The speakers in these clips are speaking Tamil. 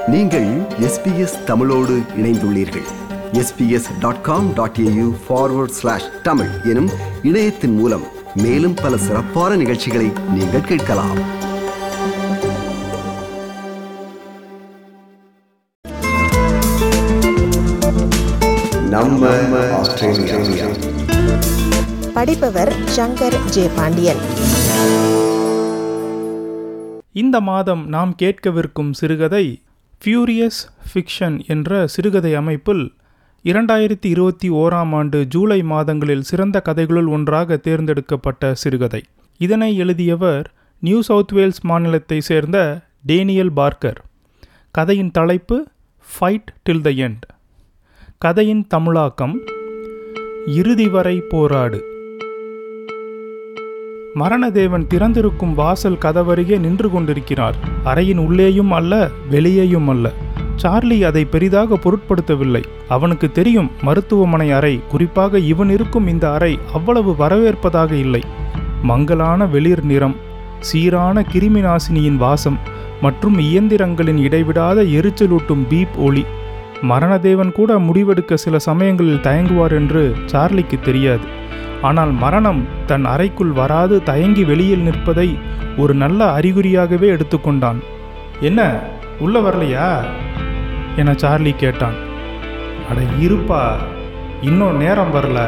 நீங்கள் எஸ்பிஎஸ் தமிழோடு இணைந்துள்ளீர்கள் SBS dot com dot AU forward slash Tamil எனும் இணையத்தின் மூலம் மேலும் பல சிறப்பான நிகழ்ச்சிகளை நீங்கள் கேட்கலாம் நம்ம ஆஸ்திரேலியா படிப்பவர் சங்கர் ஜே பாண்டியன் இந்த மாதம் நாம் கேட்கவிருக்கும் சிறுகதை ஃபியூரியஸ் ஃபிக்ஷன் என்ற சிறுகதை அமைப்பில் இரண்டாயிரத்தி இருபத்தி ஓராம் ஆண்டு ஜூலை மாதங்களில் சிறந்த கதைகளுள் ஒன்றாக தேர்ந்தெடுக்கப்பட்ட சிறுகதை இதனை எழுதியவர் நியூ சவுத் வேல்ஸ் மாநிலத்தை சேர்ந்த டேனியல் பார்க்கர் கதையின் தலைப்பு ஃபைட் டில் த எண்ட் கதையின் தமிழாக்கம் இறுதி வரை போராடு மரணதேவன் திறந்திருக்கும் வாசல் கதவருகே நின்று கொண்டிருக்கிறார் அறையின் உள்ளேயும் அல்ல வெளியேயும் அல்ல சார்லி அதை பெரிதாக பொருட்படுத்தவில்லை அவனுக்கு தெரியும் மருத்துவமனை அறை குறிப்பாக இவன் இருக்கும் இந்த அறை அவ்வளவு வரவேற்பதாக இல்லை மங்கலான வெளிர் நிறம் சீரான கிருமி நாசினியின் வாசம் மற்றும் இயந்திரங்களின் இடைவிடாத எரிச்சலூட்டும் பீப் ஒளி மரணதேவன் கூட முடிவெடுக்க சில சமயங்களில் தயங்குவார் என்று சார்லிக்கு தெரியாது ஆனால் மரணம் தன் அறைக்குள் வராது தயங்கி வெளியில் நிற்பதை ஒரு நல்ல அறிகுறியாகவே எடுத்துக்கொண்டான் என்ன உள்ள வரலையா என சார்லி கேட்டான் அட இருப்பா இன்னும் நேரம் வரல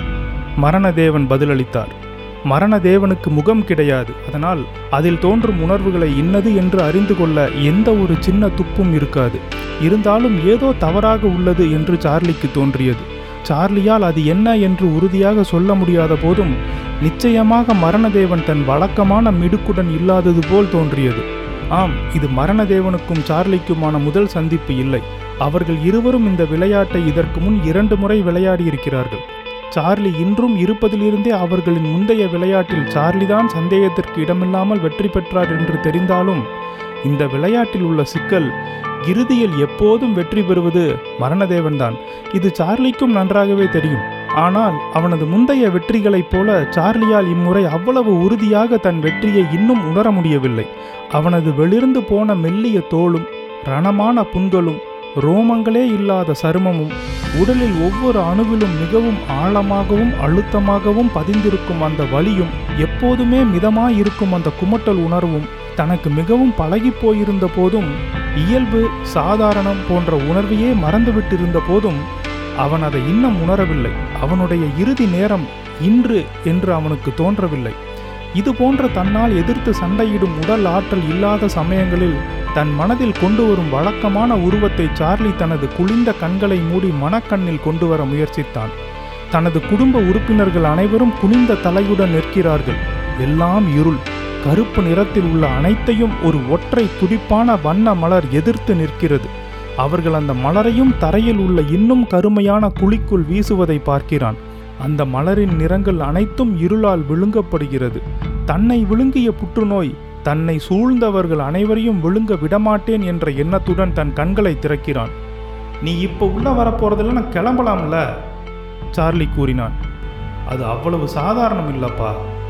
மரணதேவன் பதிலளித்தார் மரணதேவனுக்கு முகம் கிடையாது அதனால் அதில் தோன்றும் உணர்வுகளை இன்னது என்று அறிந்து கொள்ள எந்த ஒரு சின்ன துப்பும் இருக்காது இருந்தாலும் ஏதோ தவறாக உள்ளது என்று சார்லிக்கு தோன்றியது சார்லியால் அது என்ன என்று உறுதியாக சொல்ல முடியாத போதும் நிச்சயமாக மரணதேவன் தன் வழக்கமான மிடுக்குடன் இல்லாதது போல் தோன்றியது ஆம் இது மரணதேவனுக்கும் சார்லிக்குமான முதல் சந்திப்பு இல்லை அவர்கள் இருவரும் இந்த விளையாட்டை இதற்கு முன் இரண்டு முறை விளையாடியிருக்கிறார்கள் சார்லி இன்றும் இருப்பதிலிருந்தே அவர்களின் முந்தைய விளையாட்டில் சார்லிதான் சந்தேகத்திற்கு இடமில்லாமல் வெற்றி பெற்றார் என்று தெரிந்தாலும் இந்த விளையாட்டில் உள்ள சிக்கல் இறுதியில் எப்போதும் வெற்றி பெறுவது மரணதேவன்தான் இது சார்லிக்கும் நன்றாகவே தெரியும் ஆனால் அவனது முந்தைய வெற்றிகளைப் போல சார்லியால் இம்முறை அவ்வளவு உறுதியாக தன் வெற்றியை இன்னும் உணர முடியவில்லை அவனது வெளிர்ந்து போன மெல்லிய தோளும் ரணமான புண்களும் ரோமங்களே இல்லாத சருமமும் உடலில் ஒவ்வொரு அணுவிலும் மிகவும் ஆழமாகவும் அழுத்தமாகவும் பதிந்திருக்கும் அந்த வலியும் எப்போதுமே மிதமாயிருக்கும் அந்த குமட்டல் உணர்வும் தனக்கு மிகவும் பழகிப் போயிருந்த போதும் இயல்பு சாதாரணம் போன்ற உணர்வையே மறந்துவிட்டிருந்த போதும் அவன் அதை இன்னும் உணரவில்லை அவனுடைய இறுதி நேரம் இன்று என்று அவனுக்கு தோன்றவில்லை இது போன்ற தன்னால் எதிர்த்து சண்டையிடும் உடல் ஆற்றல் இல்லாத சமயங்களில் தன் மனதில் கொண்டு வரும் வழக்கமான உருவத்தை சார்லி தனது குளிர்ந்த கண்களை மூடி மனக்கண்ணில் கொண்டு வர முயற்சித்தான் தனது குடும்ப உறுப்பினர்கள் அனைவரும் குனிந்த தலையுடன் நிற்கிறார்கள் எல்லாம் இருள் கருப்பு நிறத்தில் உள்ள அனைத்தையும் ஒரு ஒற்றை துடிப்பான வண்ண மலர் எதிர்த்து நிற்கிறது அவர்கள் அந்த மலரையும் தரையில் உள்ள இன்னும் கருமையான குழிக்குள் வீசுவதை பார்க்கிறான் அந்த மலரின் நிறங்கள் அனைத்தும் இருளால் விழுங்கப்படுகிறது தன்னை விழுங்கிய புற்றுநோய் தன்னை சூழ்ந்தவர்கள் அனைவரையும் விழுங்க விடமாட்டேன் என்ற எண்ணத்துடன் தன் கண்களை திறக்கிறான் நீ இப்போ உள்ள வரப்போறதில்ல நான் கிளம்பலாம்ல சார்லி கூறினான் அது அவ்வளவு சாதாரணம் இல்லப்பா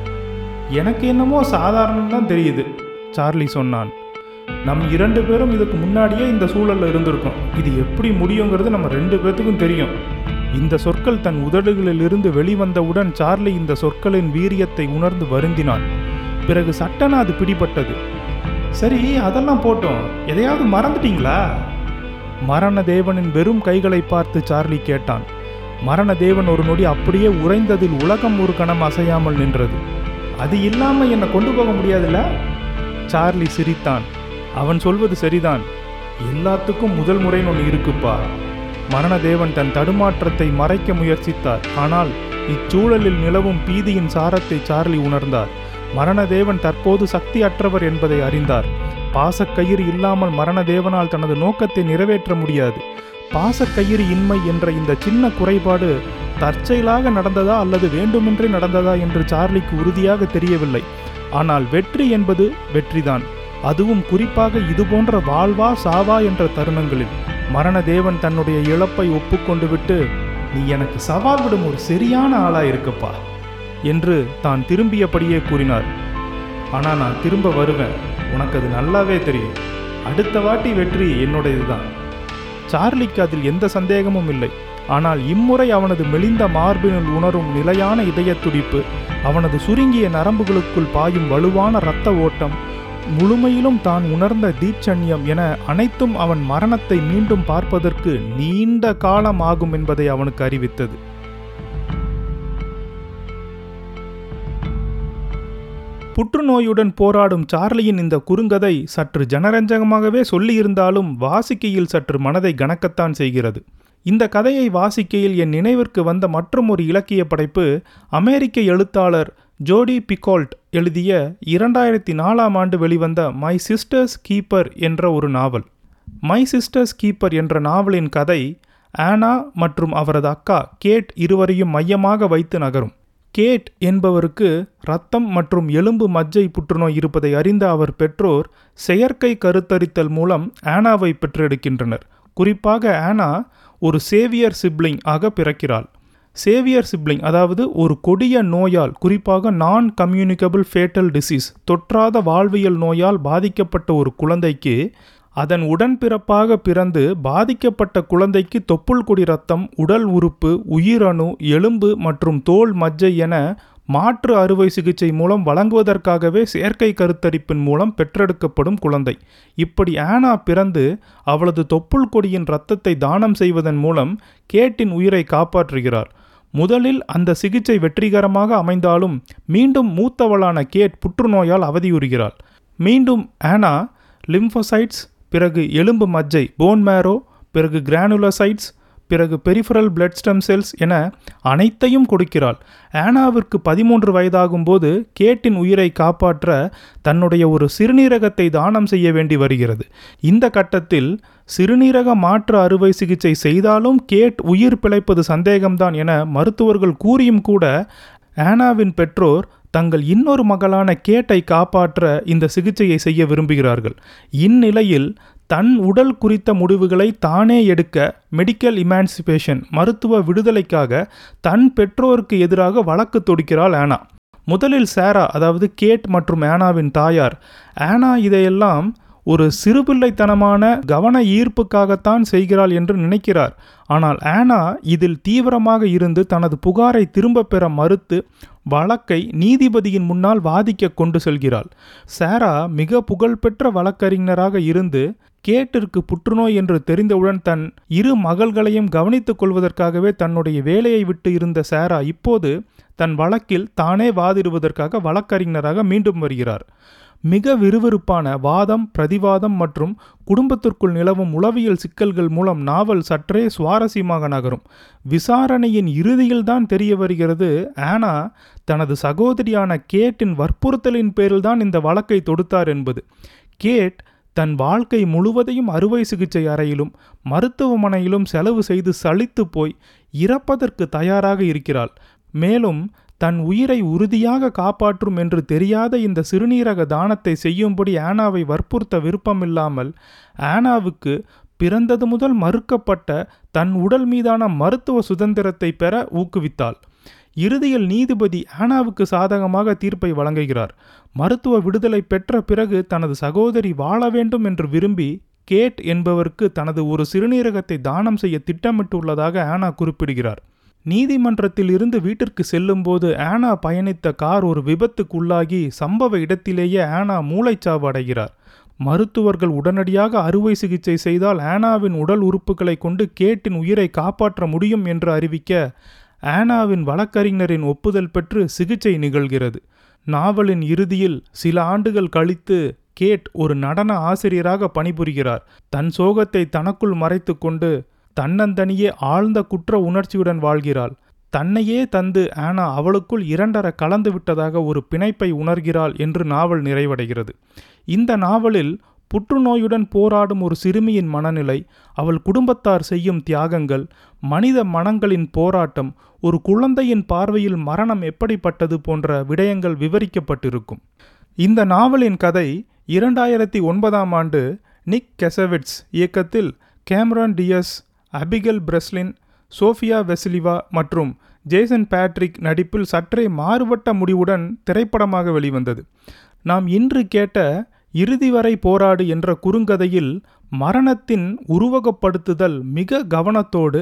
எனக்கு என்னமோ சாதாரணம் தான் தெரியுது சார்லி சொன்னான் நம் இரண்டு பேரும் இதுக்கு முன்னாடியே இந்த சூழல்ல இருந்திருக்கோம் இது எப்படி முடியுங்கிறது நம்ம ரெண்டு பேர்த்துக்கும் தெரியும் இந்த சொற்கள் தன் உதடுகளிலிருந்து வெளிவந்தவுடன் சார்லி இந்த சொற்களின் வீரியத்தை உணர்ந்து வருந்தினான் பிறகு சட்டன அது பிடிபட்டது சரி அதெல்லாம் போட்டோம் எதையாவது மறந்துட்டீங்களா மரணதேவனின் வெறும் கைகளை பார்த்து சார்லி கேட்டான் மரணதேவன் ஒரு நொடி அப்படியே உறைந்ததில் உலகம் ஒரு கணம் அசையாமல் நின்றது அது இல்லாம என்னை கொண்டு போக முடியாதுல்ல சார்லி சிரித்தான் அவன் சொல்வது சரிதான் எல்லாத்துக்கும் முதல் முறைன்னு ஒன்று இருக்குப்பா மரணதேவன் தன் தடுமாற்றத்தை மறைக்க முயற்சித்தார் ஆனால் இச்சூழலில் நிலவும் பீதியின் சாரத்தை சார்லி உணர்ந்தார் மரணதேவன் தற்போது சக்தி அற்றவர் என்பதை அறிந்தார் பாசக்கயிறு இல்லாமல் மரணதேவனால் தனது நோக்கத்தை நிறைவேற்ற முடியாது பாசக்கயிறு இன்மை என்ற இந்த சின்ன குறைபாடு தற்செயலாக நடந்ததா அல்லது வேண்டுமென்றே நடந்ததா என்று சார்லிக்கு உறுதியாக தெரியவில்லை ஆனால் வெற்றி என்பது வெற்றிதான் அதுவும் குறிப்பாக இதுபோன்ற வாழ்வா சாவா என்ற தருணங்களில் மரணதேவன் தன்னுடைய இழப்பை ஒப்புக்கொண்டு விட்டு நீ எனக்கு சவால் விடும் ஒரு சரியான ஆளா இருக்கப்பா என்று தான் திரும்பியபடியே கூறினார் ஆனால் நான் திரும்ப வருவேன் உனக்கு அது நல்லாவே தெரியும் அடுத்த வாட்டி வெற்றி என்னுடையதுதான் சார்லிக்கு அதில் எந்த சந்தேகமும் இல்லை ஆனால் இம்முறை அவனது மெலிந்த மார்பினுள் உணரும் நிலையான இதயத் துடிப்பு அவனது சுருங்கிய நரம்புகளுக்குள் பாயும் வலுவான இரத்த ஓட்டம் முழுமையிலும் தான் உணர்ந்த தீட்சண்யம் என அனைத்தும் அவன் மரணத்தை மீண்டும் பார்ப்பதற்கு நீண்ட காலம் ஆகும் என்பதை அவனுக்கு அறிவித்தது புற்றுநோயுடன் போராடும் சார்லியின் இந்த குறுங்கதை சற்று ஜனரஞ்சகமாகவே சொல்லியிருந்தாலும் வாசிக்கையில் சற்று மனதை கணக்கத்தான் செய்கிறது இந்த கதையை வாசிக்கையில் என் நினைவிற்கு வந்த மற்றும் ஒரு இலக்கிய படைப்பு அமெரிக்க எழுத்தாளர் ஜோடி பிகால்ட் எழுதிய இரண்டாயிரத்தி நாலாம் ஆண்டு வெளிவந்த மை சிஸ்டர்ஸ் கீப்பர் என்ற ஒரு நாவல் மை சிஸ்டர்ஸ் கீப்பர் என்ற நாவலின் கதை ஆனா மற்றும் அவரது அக்கா கேட் இருவரையும் மையமாக வைத்து நகரும் கேட் என்பவருக்கு இரத்தம் மற்றும் எலும்பு மஜ்ஜை புற்றுநோய் இருப்பதை அறிந்த அவர் பெற்றோர் செயற்கை கருத்தரித்தல் மூலம் ஆனாவை பெற்றெடுக்கின்றனர் குறிப்பாக ஆனா ஒரு சேவியர் சிப்ளிங் ஆக பிறக்கிறாள் சேவியர் சிப்ளிங் அதாவது ஒரு கொடிய நோயால் குறிப்பாக நான் கம்யூனிகபிள் ஃபேட்டல் டிசீஸ் தொற்றாத வாழ்வியல் நோயால் பாதிக்கப்பட்ட ஒரு குழந்தைக்கு அதன் உடன்பிறப்பாக பிறந்து பாதிக்கப்பட்ட குழந்தைக்கு தொப்புள் கொடி ரத்தம் உடல் உறுப்பு உயிரணு எலும்பு மற்றும் தோல் மஜ்ஜை என மாற்று அறுவை சிகிச்சை மூலம் வழங்குவதற்காகவே செயற்கை கருத்தரிப்பின் மூலம் பெற்றெடுக்கப்படும் குழந்தை இப்படி ஆனா பிறந்து அவளது தொப்புள் கொடியின் இரத்தத்தை தானம் செய்வதன் மூலம் கேட்டின் உயிரை காப்பாற்றுகிறார் முதலில் அந்த சிகிச்சை வெற்றிகரமாக அமைந்தாலும் மீண்டும் மூத்தவளான கேட் புற்றுநோயால் அவதியுறுகிறாள் மீண்டும் ஆனா லிம்போசைட்ஸ் பிறகு எலும்பு மஜ்ஜை போன் மேரோ பிறகு கிரானுலோசைட்ஸ் பிறகு பெரிஃபரல் பிளட் ஸ்டெம் செல்ஸ் என அனைத்தையும் கொடுக்கிறாள் ஆனாவிற்கு பதிமூன்று வயதாகும்போது கேட்டின் உயிரை காப்பாற்ற தன்னுடைய ஒரு சிறுநீரகத்தை தானம் செய்ய வேண்டி வருகிறது இந்த கட்டத்தில் சிறுநீரக மாற்று அறுவை சிகிச்சை செய்தாலும் கேட் உயிர் பிழைப்பது சந்தேகம்தான் என மருத்துவர்கள் கூறியும் கூட ஆனாவின் பெற்றோர் தங்கள் இன்னொரு மகளான கேட்டை காப்பாற்ற இந்த சிகிச்சையை செய்ய விரும்புகிறார்கள் இந்நிலையில் தன் உடல் குறித்த முடிவுகளை தானே எடுக்க மெடிக்கல் இமான்சிபேஷன் மருத்துவ விடுதலைக்காக தன் பெற்றோருக்கு எதிராக வழக்கு தொடுக்கிறாள் ஆனா முதலில் சாரா அதாவது கேட் மற்றும் ஆனாவின் தாயார் ஆனா இதையெல்லாம் ஒரு சிறுபிள்ளைத்தனமான கவன ஈர்ப்புக்காகத்தான் செய்கிறாள் என்று நினைக்கிறார் ஆனால் ஆனா இதில் தீவிரமாக இருந்து தனது புகாரை திரும்ப பெற மறுத்து வழக்கை நீதிபதியின் முன்னால் வாதிக்க கொண்டு செல்கிறாள் சாரா மிக புகழ்பெற்ற வழக்கறிஞராக இருந்து கேட்டிற்கு புற்றுநோய் என்று தெரிந்தவுடன் தன் இரு மகள்களையும் கவனித்துக் கொள்வதற்காகவே தன்னுடைய வேலையை விட்டு இருந்த சாரா இப்போது தன் வழக்கில் தானே வாதிடுவதற்காக வழக்கறிஞராக மீண்டும் வருகிறார் மிக விறுவிறுப்பான வாதம் பிரதிவாதம் மற்றும் குடும்பத்திற்குள் நிலவும் உளவியல் சிக்கல்கள் மூலம் நாவல் சற்றே சுவாரஸ்யமாக நகரும் விசாரணையின் இறுதியில்தான் தெரிய வருகிறது ஆனா தனது சகோதரியான கேட்டின் வற்புறுத்தலின் பேரில்தான் இந்த வழக்கை தொடுத்தார் என்பது கேட் தன் வாழ்க்கை முழுவதையும் அறுவை சிகிச்சை அறையிலும் மருத்துவமனையிலும் செலவு செய்து சலித்து போய் இறப்பதற்கு தயாராக இருக்கிறாள் மேலும் தன் உயிரை உறுதியாக காப்பாற்றும் என்று தெரியாத இந்த சிறுநீரக தானத்தை செய்யும்படி ஆனாவை வற்புறுத்த விருப்பமில்லாமல் ஆனாவுக்கு பிறந்தது முதல் மறுக்கப்பட்ட தன் உடல் மீதான மருத்துவ சுதந்திரத்தை பெற ஊக்குவித்தாள் இறுதியில் நீதிபதி ஆனாவுக்கு சாதகமாக தீர்ப்பை வழங்குகிறார் மருத்துவ விடுதலை பெற்ற பிறகு தனது சகோதரி வாழ வேண்டும் என்று விரும்பி கேட் என்பவருக்கு தனது ஒரு சிறுநீரகத்தை தானம் செய்ய திட்டமிட்டுள்ளதாக ஆனா குறிப்பிடுகிறார் நீதிமன்றத்தில் இருந்து வீட்டிற்கு செல்லும்போது ஆனா பயணித்த கார் ஒரு விபத்துக்குள்ளாகி சம்பவ இடத்திலேயே ஆனா மூளைச்சாவு அடைகிறார் மருத்துவர்கள் உடனடியாக அறுவை சிகிச்சை செய்தால் ஆனாவின் உடல் உறுப்புகளை கொண்டு கேட்டின் உயிரை காப்பாற்ற முடியும் என்று அறிவிக்க ஆனாவின் வழக்கறிஞரின் ஒப்புதல் பெற்று சிகிச்சை நிகழ்கிறது நாவலின் இறுதியில் சில ஆண்டுகள் கழித்து கேட் ஒரு நடன ஆசிரியராக பணிபுரிகிறார் தன் சோகத்தை தனக்குள் மறைத்து கொண்டு தன்னந்தனியே ஆழ்ந்த குற்ற உணர்ச்சியுடன் வாழ்கிறாள் தன்னையே தந்து ஆனா அவளுக்குள் இரண்டர கலந்து விட்டதாக ஒரு பிணைப்பை உணர்கிறாள் என்று நாவல் நிறைவடைகிறது இந்த நாவலில் புற்றுநோயுடன் போராடும் ஒரு சிறுமியின் மனநிலை அவள் குடும்பத்தார் செய்யும் தியாகங்கள் மனித மனங்களின் போராட்டம் ஒரு குழந்தையின் பார்வையில் மரணம் எப்படிப்பட்டது போன்ற விடயங்கள் விவரிக்கப்பட்டிருக்கும் இந்த நாவலின் கதை இரண்டாயிரத்தி ஒன்பதாம் ஆண்டு நிக் கெசவிட்ஸ் இயக்கத்தில் கேமரான் டியஸ் அபிகல் பிரெஸ்லின் சோஃபியா வெசிலிவா மற்றும் ஜேசன் பேட்ரிக் நடிப்பில் சற்றே மாறுபட்ட முடிவுடன் திரைப்படமாக வெளிவந்தது நாம் இன்று கேட்ட இறுதி வரை போராடு என்ற குறுங்கதையில் மரணத்தின் உருவகப்படுத்துதல் மிக கவனத்தோடு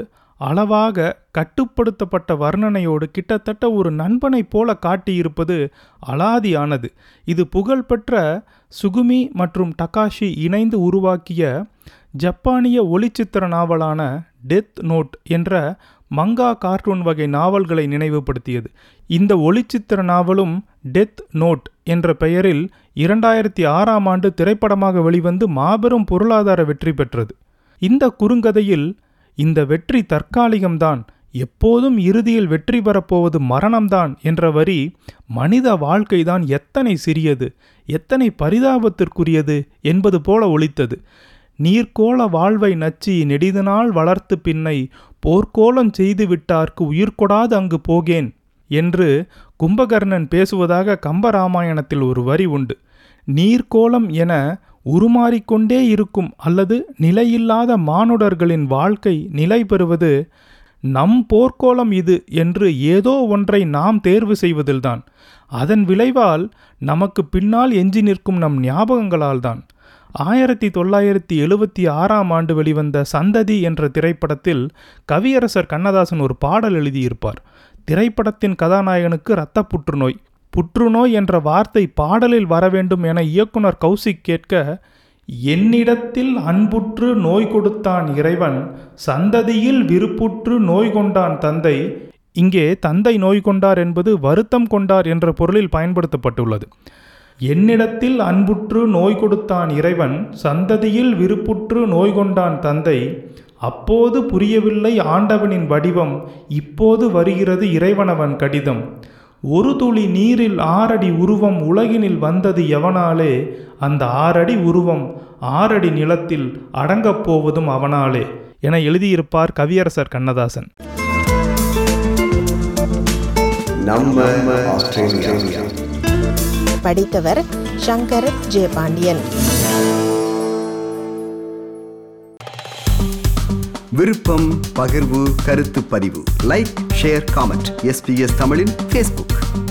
அளவாக கட்டுப்படுத்தப்பட்ட வர்ணனையோடு கிட்டத்தட்ட ஒரு நண்பனைப் போல காட்டியிருப்பது அலாதியானது இது புகழ்பெற்ற சுகுமி மற்றும் டகாஷி இணைந்து உருவாக்கிய ஜப்பானிய ஒளிச்சித்திர நாவலான டெத் நோட் என்ற மங்கா கார்ட்டூன் வகை நாவல்களை நினைவுபடுத்தியது இந்த ஒளிச்சித்திர நாவலும் டெத் நோட் என்ற பெயரில் இரண்டாயிரத்தி ஆறாம் ஆண்டு திரைப்படமாக வெளிவந்து மாபெரும் பொருளாதார வெற்றி பெற்றது இந்த குறுங்கதையில் இந்த வெற்றி தற்காலிகம்தான் எப்போதும் இறுதியில் வெற்றி பெறப்போவது மரணம்தான் என்ற வரி மனித வாழ்க்கைதான் எத்தனை சிறியது எத்தனை பரிதாபத்திற்குரியது என்பது போல ஒலித்தது நீர்க்கோள வாழ்வை நச்சி நெடிதனால் வளர்த்து பின்னை போர்க்கோலம் செய்து விட்டார்க்கு உயிர் கொடாது அங்கு போகேன் என்று கும்பகர்ணன் பேசுவதாக கம்பராமாயணத்தில் ஒரு வரி உண்டு நீர்க்கோலம் என உருமாறிக்கொண்டே இருக்கும் அல்லது நிலையில்லாத மானுடர்களின் வாழ்க்கை நிலை பெறுவது நம் போர்க்கோலம் இது என்று ஏதோ ஒன்றை நாம் தேர்வு செய்வதில்தான் அதன் விளைவால் நமக்கு பின்னால் எஞ்சி நிற்கும் நம் ஞாபகங்களால்தான் ஆயிரத்தி தொள்ளாயிரத்தி எழுவத்தி ஆறாம் ஆண்டு வெளிவந்த சந்ததி என்ற திரைப்படத்தில் கவியரசர் கண்ணதாசன் ஒரு பாடல் எழுதியிருப்பார் திரைப்படத்தின் கதாநாயகனுக்கு இரத்த புற்றுநோய் புற்றுநோய் என்ற வார்த்தை பாடலில் வர வேண்டும் என இயக்குனர் கௌசிக் கேட்க என்னிடத்தில் அன்புற்று நோய் கொடுத்தான் இறைவன் சந்ததியில் விருப்புற்று நோய் கொண்டான் தந்தை இங்கே தந்தை நோய் கொண்டார் என்பது வருத்தம் கொண்டார் என்ற பொருளில் பயன்படுத்தப்பட்டுள்ளது என்னிடத்தில் அன்புற்று நோய் கொடுத்தான் இறைவன் சந்ததியில் விருப்புற்று நோய் கொண்டான் தந்தை அப்போது புரியவில்லை ஆண்டவனின் வடிவம் இப்போது வருகிறது இறைவனவன் கடிதம் ஒரு துளி நீரில் ஆறடி உருவம் உலகினில் வந்தது எவனாலே அந்த ஆறடி உருவம் ஆறடி நிலத்தில் அடங்கப் போவதும் அவனாலே என எழுதியிருப்பார் கவியரசர் கண்ணதாசன் நம்ம ஆஸ்திரேலியா படித்தவர் சங்கர் ஜே பாண்டியன் விருப்பம் பகிர்வு கருத்து பதிவு லைக் ஷேர் காமெண்ட் எஸ்பிஎஸ் தமிழின் ஃபேஸ்புக்